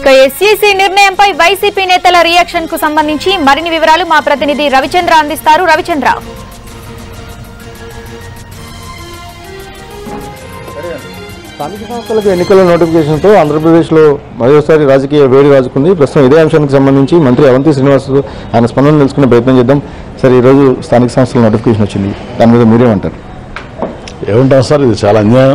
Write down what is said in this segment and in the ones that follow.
ఇక ఎస్ఈసీ నిర్ణయంపై వైసీపీ నేతల రియాక్షన్ కు సంబంధించి మరిన్ని వివరాలు మా ప్రతినిధి రవిచంద్ర అందిస్తారు రవిచంద్ర స్థానిక సంస్థలకు ఎన్నికల నోటిఫికేషన్తో ఆంధ్రప్రదేశ్లో మరోసారి రాజకీయ వేడి రాజుకుంది ప్రస్తుతం ఇదే అంశానికి సంబంధించి మంత్రి అవంతి శ్రీనివాస్ ఆయన స్పందన తెలుసుకునే ప్రయత్నం చేద్దాం సార్ ఈరోజు స్థానిక సంస్థల నోటిఫికేషన్ వచ్చింది దాని మీద మీరేమంటారు ఏమంటాం సార్ ఇది చాలా అన్యాయం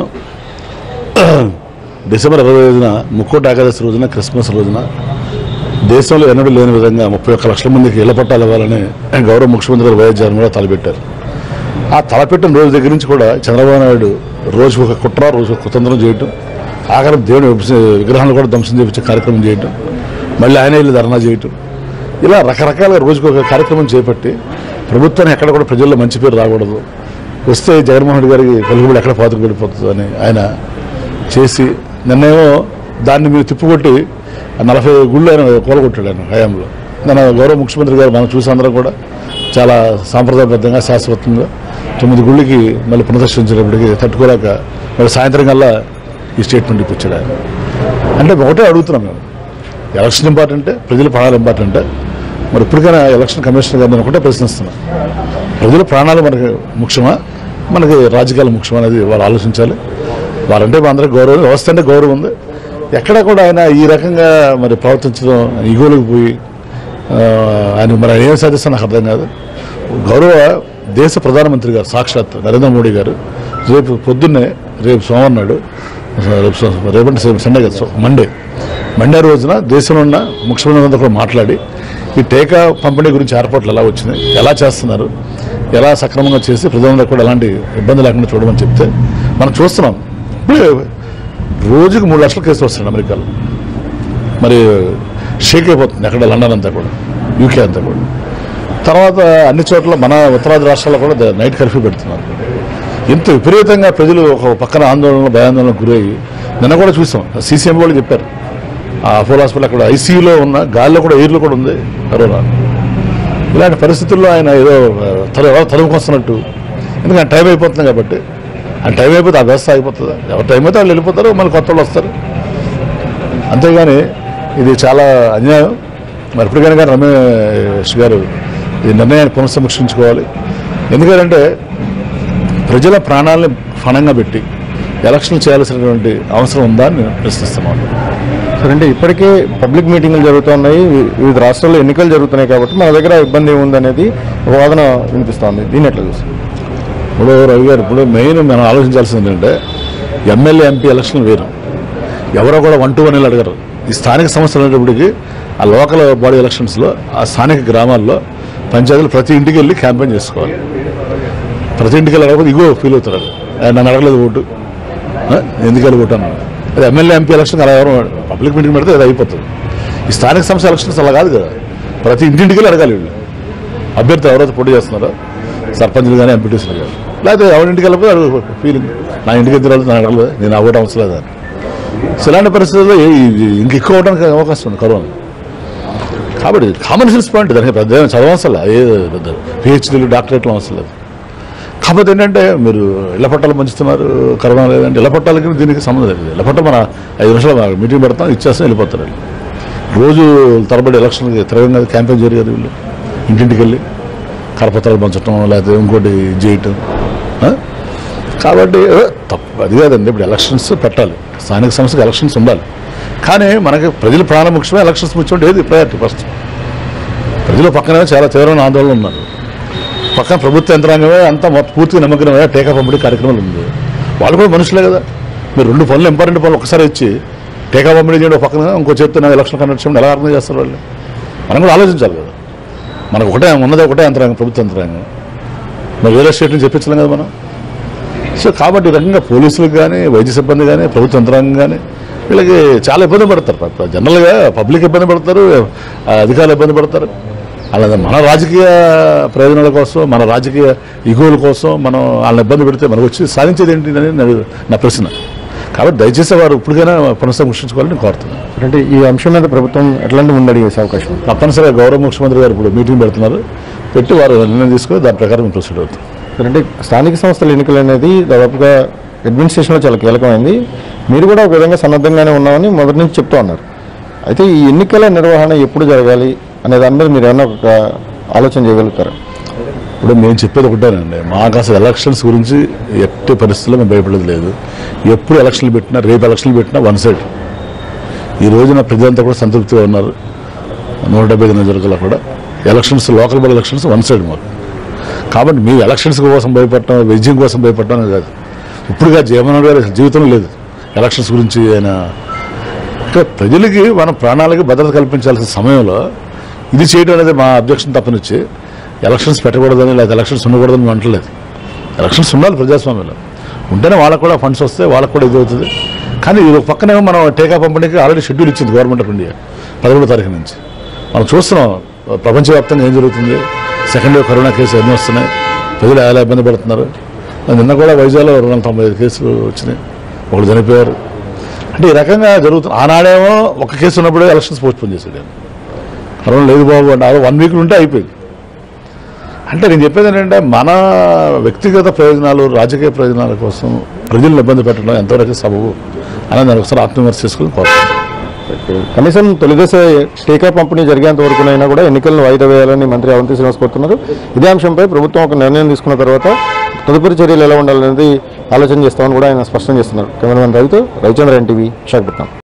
డిసెంబర్ ఇరవై ఐదున ముక్కోటి ఏకాదశి రోజున క్రిస్మస్ రోజున దేశంలో ఎన్నడూ లేని విధంగా ముప్పై ఒక్క లక్షల మందికి ఇళ్ల పట్టాలు ఇవ్వాలని గౌరవ ముఖ్యమంత్రి గారు వైఎస్ జగన్ కూడా తలపెట్టారు ఆ తలపెట్టిన రోజు దగ్గర నుంచి కూడా చంద్రబాబు నాయుడు రోజు ఒక కుట్ర రోజు ఒక కుతంత్రం చేయటం ఆఖరి దేవుని విభజ- విగ్రహాలు కూడా ధ్వంసం చేయించే కార్యక్రమం చేయటం మళ్ళీ ఆయన వెళ్ళి ధర్నా చేయటం ఇలా రకరకాలుగా రోజుకు ఒక కార్యక్రమం చేపట్టి ప్రభుత్వాన్ని ఎక్కడ కూడా ప్రజల్లో మంచి పేరు రాకూడదు వస్తే జగన్మోహన్ రెడ్డి గారికి పలుకుబడి ఎక్కడ పాతుకు వెళ్ళిపోతుంది అని ఆయన చేసి నిన్నేమో దాన్ని మీరు తిప్పుకొట్టి ఆ నలభై గుళ్ళు ఆయన కూలగొట్టాడు ఆయన హయాంలో మన గౌరవ ముఖ్యమంత్రి గారు మనం చూసి అందరం కూడా చాలా సాంప్రదాయబద్ధంగా శాశ్వతంగా తొమ్మిది గుళ్ళకి మళ్ళీ పునఃదర్శించినప్పటికీ తట్టుకోలేక మళ్ళీ సాయంత్రం కల్లా ఈ స్టేట్మెంట్ ఇప్పించాడు ఆయన అంటే ఒకటే అడుగుతున్నాం మేము ఎలక్షన్ ఇంపార్టెంటే ప్రజల ప్రాణాలు ఇంపార్టెంటే మరి ఇప్పటికైనా ఎలక్షన్ కమిషనర్ గారిని ఒకటే ప్రశ్నిస్తున్నాం ప్రజల ప్రాణాలు మనకి ముఖ్యమా మనకి రాజకీయాలు ముఖ్యమా అనేది వారు ఆలోచించాలి వారంటే మా అందరికి గౌరవం వ్యవస్థ అంటే గౌరవం ఉంది ఎక్కడ కూడా ఆయన ఈ రకంగా మరి ప్రవర్తించడం ఇగోలకు పోయి ఆ, ఆయన మరి ఆయన ఏం సాధిస్తా నాకు అర్థం కాదు గౌరవ దేశ ప్రధానమంత్రి గారు సాక్షాత్ నరేంద్ర మోడీ గారు రేపు పొద్దున్నే రేపు సోమవారం నాడు రేపు సో- రేపంటే సే- సండే కదా సో- మండే మండే రోజున దేశంలో ఉన్న ముఖ్యమంత్రులందరూ కూడా మాట్లాడి ఈ టీకా పంపిణీ గురించి ఏర్పాట్లు ఎలా వచ్చినాయి ఎలా చేస్తున్నారు ఎలా సక్రమంగా చేసి ప్రజలందరూ కూడా ఎలాంటి ఇబ్బంది లేకుండా చూడమని చెప్తే మనం చూస్తున్నాం ఇప్పుడే రోజుకి మూడు లక్షల కేసులు వస్తున్నాయి అమెరికాలో మరి షేక్ అయిపోతుంది అక్కడ లండన్ అంతా కూడా యూకే అంతా కూడా తర్వాత అన్ని చోట్ల మన ఉత్తరాది రాష్ట్రాల్లో కూడా ద- నైట్ కర్ఫ్యూ పెడుతున్నారు ఇంత విపరీతంగా ప్రజలు ఒక పక్కన ఆందోళన భయాందోళనకు గురయ్యి నిన్న కూడా చూసాం సీసీఎం వాళ్ళు చెప్పారు ఆ అపోలో హాస్పిటల్ అక్కడ ఐసీయూలో ఉన్న గాలిలో కూడా ఎయిర్లో కూడా ఉంది కరోనా ఇలాంటి పరిస్థితుల్లో ఆయన ఏదో ఆ, తల ఎవరో తరుముకొస్తున్నట్టు ఎందుకంటే టైం అయిపోతుంది కాబట్టి ఆ టైం అయిపోతే ఆ వ్యవస్థ అయిపోతుంది ఎవరు టైం అయితే వాళ్ళు వెళ్ళిపోతారు మళ్ళీ కొత్త వాళ్ళు వస్తారు అంతేగాని ఇది చాలా అన్యాయం మరి ఇప్పటికైనా కానీ రమేష్ గారు ఈ నిర్ణయాన్ని పునఃసమీక్షించుకోవాలి ఎందుకంటే ప్రజల ప్రాణాలని ఫణంగా పెట్టి ఎలక్షన్లు చేయాల్సినటువంటి అవసరం ఉందా అని నేను ప్రశ్నిస్తున్నాను సార్ అంటే ఇప్పటికే పబ్లిక్ మీటింగ్లు జరుగుతున్నాయి వి- వివిధ రాష్ట్రాల్లో ఎన్నికలు జరుగుతున్నాయి కాబట్టి మన దగ్గర ఇబ్బంది ఏముంది అనేది ఒక వాదన వినిపిస్తోంది దీన్ని ఎట్లా చూస్తారు ఇప్పుడు రవి గారు ఇప్పుడు మెయిన్ మనం ఆలోచించాల్సింది ఏంటంటే ఎమ్మెల్యే ఎంపీ ఎలక్షన్ వేరు ఎవరో కూడా వన్ టు వన్ అడగరు ఈ స్థానిక సమస్యలు అనేటప్పటికి ఆ లోకల్ బాడీ ఎలక్షన్స్లో ఆ స్థానిక గ్రామాల్లో పంచాయతీలు ప్రతి ఇంటికి వెళ్ళి క్యాంపెయిన్ చేసుకోవాలి ప్రతి ఇంటికి వెళ్ళి అడగకపోతే ఇగో ఫీల్ అవుతారు "ఏ, నన్ను అడగలేదు ఓటు ఆ, ఎందుకు వెళ్ళి ఓటు అన్నాడు అది ఎమ్మెల్యే ఎంపీ ఎలక్షన్ అలా ఎవరు పబ్లిక్ మీటింగ్ పెడితే అది అయిపోతుంది ఈ స్థానిక సంస్థ ఎలక్షన్స్ అలా కాదు కదా ప్రతి ఇంటింటికి వెళ్ళి అడగాలి వీళ్ళు అభ్యర్థి ఎవరైతే పోటీ చేస్తున్నారో సర్పంచ్లు కానీ ఎంపీటీసీలు కానీ లేకపోతే ఎవరింటికి వెళ్ళిపోతే అడుగు ఫీలింగ్ నా ఇంటికి ఎదురు వెళ్తే నాకు అడగలేదు నేను ఆ ఓటు అవసరం లేదని సో ఇలాంటి పరిస్థితుల్లో ఏ- ఈ- ఇంక ఎక్కువ అవడానికి అవకాశం ఉంది కరోనా కాబట్టి కామన్ సెన్స్ పాయింట్ దానికి పెద్ద ఏం చదవవసరం లేదు ఏ పెద్ద పిహెచ్డీలు డాక్టరేట్లు అవసరం లేదు కాకపోతే ఏంటంటే మీరు ఇళ్ల పట్టాలు పంచుతున్నారు కరోనా లేదంటే ఇళ్ల పట్టాలకి దీనికి సంబంధం లేదు ఇళ్ల పట్ట మన ఐదు నిమిషాలు మీటింగ్ పెడతాం ఇచ్చేస్తాం వెళ్ళిపోతారు వీళ్ళు. రోజు తరబడి ఎలక్షన్కి తిరగంగా క్యాంపెయిన్ జరిగారు వీళ్ళు ఇంటింటికి వెళ్ళి కరపత్రాలు పంచడం లేకపోతే ఇంకోటి ఇది చేయటం ఆ? కాబట్టి ఏ, తప్పు అది కాదండి ఇప్పుడు ఎలక్షన్స్ పెట్టాలి స్థానిక సంస్థకు ఎలక్షన్స్ ఉండాలి కానీ మనకి ప్రజల ప్రాణం ముఖ్యమే ఎలక్షన్స్ ముఖ్యం ఏది ప్రయారిటీ ఫస్ట్ ప్రజలు పక్కనే చాలా తీవ్రమైన ఆందోళన ఉన్నారు పక్కన ప్రభుత్వ యంత్రాంగమే అంతా మొత్తం పూర్తిగా నమ్మకమే టీకా పంపిణీ కార్యక్రమాలు ఉంది వాళ్ళు కూడా మనుషులే కదా మీరు రెండు పనులు ఇంపార్టెంట్ పనులు ఒకసారి ఇచ్చి టీకా పంపిణీ చేయడం ఒక పక్కన ఇంకో చేస్తున్న ఎలక్షన్ కండక్ట్ చేయడం ఎలా అర్థం చేస్తారు వాళ్ళు మనం కూడా ఆలోచించాలి కదా మనకు ఒకటే ఉన్నది ఒకటే యంత్రాంగం ప్రభుత్వ యంత్రాంగం మరి వేరే స్టేట్ నుంచి చెప్పించలేం కదా మనం సో కాబట్టి ఈ రకంగా పోలీసులకు కానీ వైద్య సిబ్బంది కానీ ప్రభుత్వ యంత్రాంగం కానీ వీళ్ళకి చాలా ఇబ్బంది పడతారు ప- జనరల్గా పబ్లిక్ ఇబ్బంది పడతారు ఆ, అధికారులు ఇబ్బంది పడతారు అలాగే మన రాజకీయ ప్రయోజనాల కోసం మన రాజకీయ ఇగోల కోసం మనం వాళ్ళని ఇబ్బంది పెడితే మనకు వచ్చి సాధించేది ఏంటి అనేది నా- నా ప్రశ్న కాబట్టి దయచేసి వారు ఇప్పటికైనా పునఃసమీక్షించుకోవాలని నేను కోరుతున్నాను అంటే ఈ అంశం మీద ప్రభుత్వం ఎట్లాంటి ముందడి వేసే అవకాశం ఉంది తప్పనిసరిగా గౌరవ ముఖ్యమంత్రి గారు ఇప్పుడు మీటింగ్ పెడుతున్నారు పెట్టి వారు నిర్ణయం తీసుకొని దాని ప్రకారం ప్రొసీడ్ అవుతాం సార్ అంటే స్థానిక సంస్థల ఎన్నికలు అనేది దాదాపుగా అడ్మినిస్ట్రేషన్లో చాలా కీలకమైంది మీరు కూడా ఒక విధంగా సన్నద్ధంగానే ఉన్నామని మొదటి నుంచి చెప్తూ ఉన్నారు అయితే ఈ ఎన్నికల నిర్వహణ ఎప్పుడు జరగాలి అనే దాని మీద మీరు ఏమైనా ఒక ఆలోచన చేయగలుగుతారా ఇప్పుడు మేము చెప్పేది ఒకటేనండి మాకు అసలు ఎలక్షన్స్ గురించి ఎట్టి పరిస్థితుల్లో మేము భయపడేది లేదు ఎప్పుడు ఎలక్షన్లు పెట్టినా రేపు ఎలక్షన్లు పెట్టినా వన్ సైడ్ ఈ రోజున ప్రజలంతా కూడా సంతృప్తిగా ఉన్నారు నూట డెబ్బై ఐదు నియోజకవర్గాల్లో కూడా elections local body elections one side మాకు కాబట్టి మేము ఎలక్షన్స్ కోసం భయపడటం విజయం కోసం భయపడటం అనేది కాదు ఇప్పుడుగా జగన్మోహన్ గారి అసలు జీవితంలో లేదు ఎలక్షన్స్ గురించి ఆయన ఇంకా ప్రజలకి మన ప్రాణాలకి భద్రత కల్పించాల్సిన సమయంలో ఇది చేయడం అనేది మా అబ్జెక్షన్ తప్పనిచ్చి ఎలక్షన్స్ పెట్టకూడదని లేదా ఎలక్షన్స్ ఉండకూడదని మేము అంటలేదు ఎలక్షన్స్ ఉండాలి ప్రజాస్వామ్యంలో ఉంటేనే వాళ్ళకు కూడా ఫండ్స్ వస్తే వాళ్ళకు కూడా ఇది అవుతుంది కానీ ఇది ఒక పక్కనేమో మనం టీకా పంపిణీకి ఆల్రెడీ షెడ్యూల్ ఇచ్చింది గవర్నమెంట్ ఆఫ్ ఇండియా పదమూడో తారీఖు నుంచి మనం చూస్తున్నాం ప్రపంచవ్యాప్తంగా ఏం జరుగుతుంది సెకండ్ వేవ్ కరోనా కేసులు ఎన్ని వస్తున్నాయి ప్రజలు ఎలా ఇబ్బంది పడుతున్నారు నిన్న కూడా వైజాగ్లో రెండు వందల తొంభై ఐదు కేసులు వచ్చినాయి ఒకళ్ళు చనిపోయారు అంటే ఈ రకంగా జరుగుతుంది ఆనాడేమో ఒక కేసు ఉన్నప్పుడే ఎలక్షన్స్ పోస్ట్ పోన్ చేశాడు ఆయన. కరోనా లేదు బాబు అంటే అది వన్ వీక్ ఉంటే అయిపోయింది అంటే నేను చెప్పేది ఏంటంటే మన వ్యక్తిగత ప్రయోజనాలు రాజకీయ ప్రయోజనాల కోసం ప్రజలను ఇబ్బంది పెట్టడం ఎంతవరకు సబబు అనేది నేను ఒకసారి ఆత్మవిమర్శ చేసుకుని కోరుతున్నాను కనీసం తొలిదశ టీకా పంపిణీ జరిగేంత వరకునైనా కూడా ఎన్నికలను వాయిదా వేయాలని మంత్రి అవంతి శ్రీనివాస్ కోరుతున్నారు ఇదే అంశంపై ప్రభుత్వం ఒక నిర్ణయం తీసుకున్న తర్వాత తదుపరి చర్యలు ఎలా ఉండాలనేది ఆలోచన చేస్తామని కూడా ఆయన స్పష్టం చేస్తున్నారు కెమెరామెన్ రవితో రవిచంద్ర ఎన్టీవీ విశాఖపట్నం